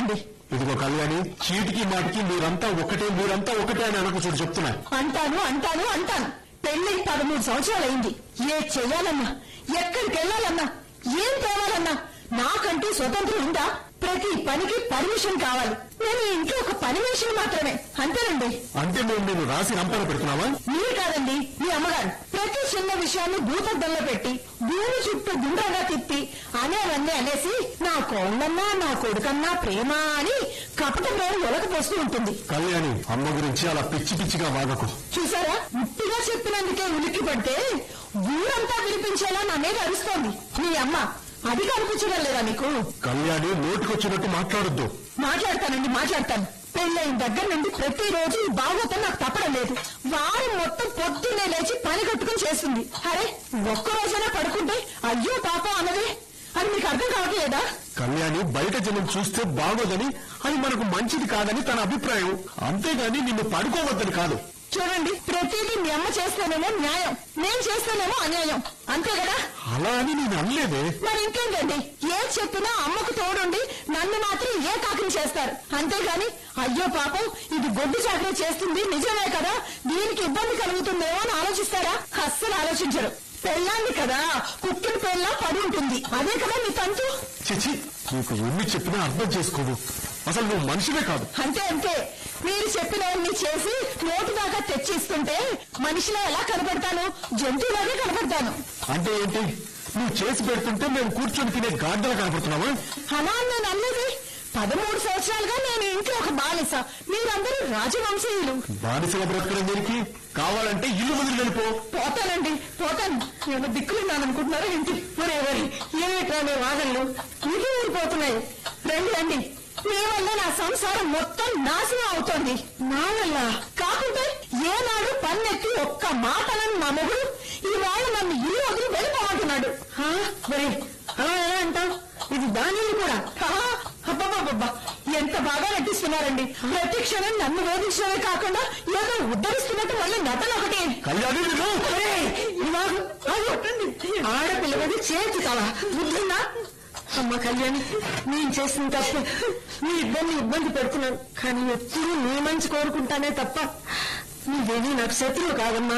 అంటానండి ఇదిగో కళ్యాణి చీటికి మాటికి మీరంతా ఒకటే మీరంతా ఒకటే అని అనకు చూడు చెప్తున్నా అంటాను అంటాను అంటాను పెళ్లి పదమూడు సంవత్సరాలైంది ఏ చెయ్యాలన్నా ఎక్కడికి వెళ్ళాలన్నా ఏం తేవాలన్నా నాకంటూ స్వతంత్రం ఉందా ప్రతి పనికి పర్మిషన్ కావాలి నేను ఈ ఇంట్లో ఒక పని మనిషిని మాత్రమే అంతేనండి అంటే మేము నేను రాసి రంపన పెడుతున్నావా మీరు కాదండి మీ అమ్మగారు ప్రతి చిన్న విషయాన్ని భూతద్దంలో పెట్టి భూమి చుట్టూ గుండ్రంగా తిప్పి అనేవన్నీ అనేసి నా కోళ్ళన్నా నా కొడుకన్నా ప్రేమ అని కపట ప్రేమ ఒలకపోస్తూ ఉంటుంది కళ్యాణి అమ్మ గురించి అలా పిచ్చి పిచ్చిగా వాగకు చూసారా ఉట్టిగా చెప్పినందుకే ఉలిక్కి పడితే ఊరంతా వినిపించేలా నా మీద అరుస్తోంది మీ అమ్మ అది కనిపించడం లేదా మీకు కళ్యాణి నోటికొచ్చినట్టు మాట్లాడొద్దు మాట్లాడతానండి మాట్లాడతాను పెళ్ళైన దగ్గర నుండి ప్రతిరోజు ఈ బాగోతం నాకు తప్పడం లేదు వారం మొత్తం పొద్దున్నే లేచి పని కట్టుకుని చేస్తుంది అరే ఒక్క రోజైనా పడుకుంటే అయ్యో పాపం అన్నదే అది మీకు అర్థం కావట్లేదా కళ్యాణి బయట జనం చూస్తే బాగోదని అది మనకు మంచిది కాదని తన అభిప్రాయం అంతేగాని నిన్ను పడుకోవద్దని కాదు చూడండి ప్రతిదీ మీ అమ్మ చేస్తేనేమో న్యాయం నేను చేస్తేనేమో అన్యాయం అంతే కదా అలా అని నేను అనలేదే మరి ఇంకేంటండి ఏ చెప్పినా అమ్మకు తోడుండి నన్ను మాత్రం ఏ కాకిని చేస్తారు అంతేగాని అయ్యో పాపం ఇది గొడ్డు చాకరీ చేస్తుంది నిజమే కదా దీనికి ఇబ్బంది కలుగుతుందేమో అని ఆలోచిస్తారా అస్సలు ఆలోచించరు పెళ్ళాంది కదా కుక్కిన పెళ్ళ పడి ఉంటుంది అదే కదా మీ తంతు చిచి నీకు ఎన్ని చెప్పినా అర్థం చేసుకోవు అసలు నువ్వు మనిషివే కాదు అంతే అంతే మీరు చెప్పినవన్నీ చేసి నోటు దాకా తెచ్చిస్తుంటే మనిషిలో ఎలా కనపడతాను జంతువులాగే కనపడతాను అంటే ఏంటి నువ్వు చేసి పెడుతుంటే మేము కూర్చొని తినే గాడ్డలు కనపడుతున్నావా అలా నేను అన్నది పదమూడు సంవత్సరాలుగా నేను ఇంట్లో ఒక బాలిస మీరందరూ రాజవంశీయులు బానిసగా బ్రతకడం దేనికి కావాలంటే ఇల్లు వదిలి వెళ్ళిపో పోతానండి పోతాను నేను దిక్కులున్నాను అనుకుంటున్నారా ఏంటి మరి ఎవరి ఏమిట్రా మీ వాదనలు ఇది ఊరిపోతున్నాయి రండి రండి మీ వల్ల నా సంసారం మొత్తం నాశనం అవుతోంది నా వల్ల కాకుంటే ఏనాడు పన్నెత్తి ఒక్క మాటలను నా మొగుడు ఈ వాళ్ళ నన్ను ఇల్లు వదిలి వెళ్ళిపోమంటున్నాడు హా? మరి అలా ఎలా అంటావు ఇది దాని ఇల్లు కూడా హా? అబ్బబ్బబ్బబ్బా ఎంత బాగా నటిస్తున్నారండి ప్రతి క్షణం నన్ను వేధించడమే కాకుండా ఏదో ఉద్ధరిస్తున్నట్టు మళ్ళీ నటన ఒకటి కళ్యాణి నిన్ను ఒరేయ్, ఇవాళ ఆగొట్టండి. ఆడపిల్ల మీద చేర్చుతావా బుద్ధుందా అమ్మ కళ్యాణి నేను చేసిన తప్పు నీ ఇద్దరిని ఇబ్బంది పెడుతున్నాను కానీ ఎప్పుడూ నీ మంచి కోరుకుంటానే తప్ప నువ్వేమీ నాకు శత్రువు కాదమ్మా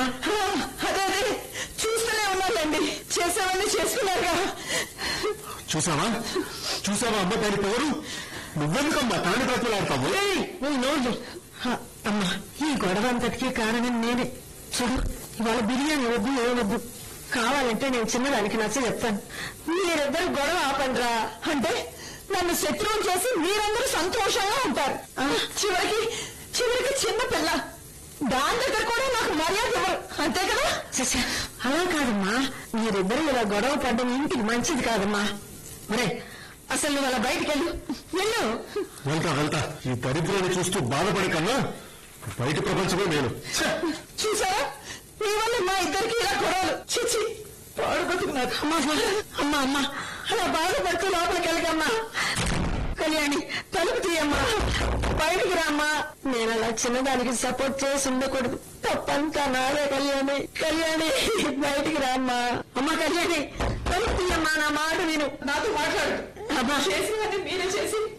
అదే అదే చూస్తూనే ఉన్నానండి చేసేవన్నీ చేసుకున్నారుగా చూసావా చూసావా అమ్మ దాని ఎవరు నువ్వెందుకమ్మా తాని బ్రతులాడతావు ఏయ్, నువ్వు నోరు హ, అమ్మా ఈ గొడవ అంతటికీ కారణం నేనే చూడు ఇవాళ బిర్యానీ వద్దు ఏమొద్దు కావాలంటే నేను చిన్నదానికి నచ్చ చెప్తాను మీరిద్దరు గొడవ ఆపండిరా అంటే నన్ను శత్రువులు చేసి మీరందరూ సంతోషంగా ఉంటారు ఆ, చివరికి చివరికి చిన్న పిల్ల దాని దగ్గర కూడా నాకు మర్యాద ఇవ్వరు అంతే కదా అలా కాదమ్మా మీరిద్దరు ఇలా గొడవ పడ్డం ఇంటికి మంచిది కాదమ్మా మరే అసలు నువ్వు అలా బయటికి వెళ్ళు వెళ్ళు వెళ్తా వెళ్తా ఈ దరిద్రాన్ని చూస్తూ బాధపడే కన్నా బయట ప్రపంచమే నేను ఛే! చూసారా మీ వల్ల మా ఇద్దరికి ఇలా గొడవలు చిచి పాడు బతుకున్నారు అమ్మా అమ్మా అమ్మా అలా బాధపడుతూ లోపలికి వెళ్ళగమ్మా కళ్యాణి తలుపు తీయమ్మా బయటికి రామ్మా నేను అలా చిన్నదానికి సపోర్ట్ చేసి ఉండకూడదు తప్పంతా నాదే కళ్యాణి కళ్యాణి బయటికి రామ్మా అమ్మా కళ్యాణి తలుపు తీయమ్మా నా మాట విను నాతో మాట్లాడు అమ్మా చేసినవన్నీ మీరే చేసి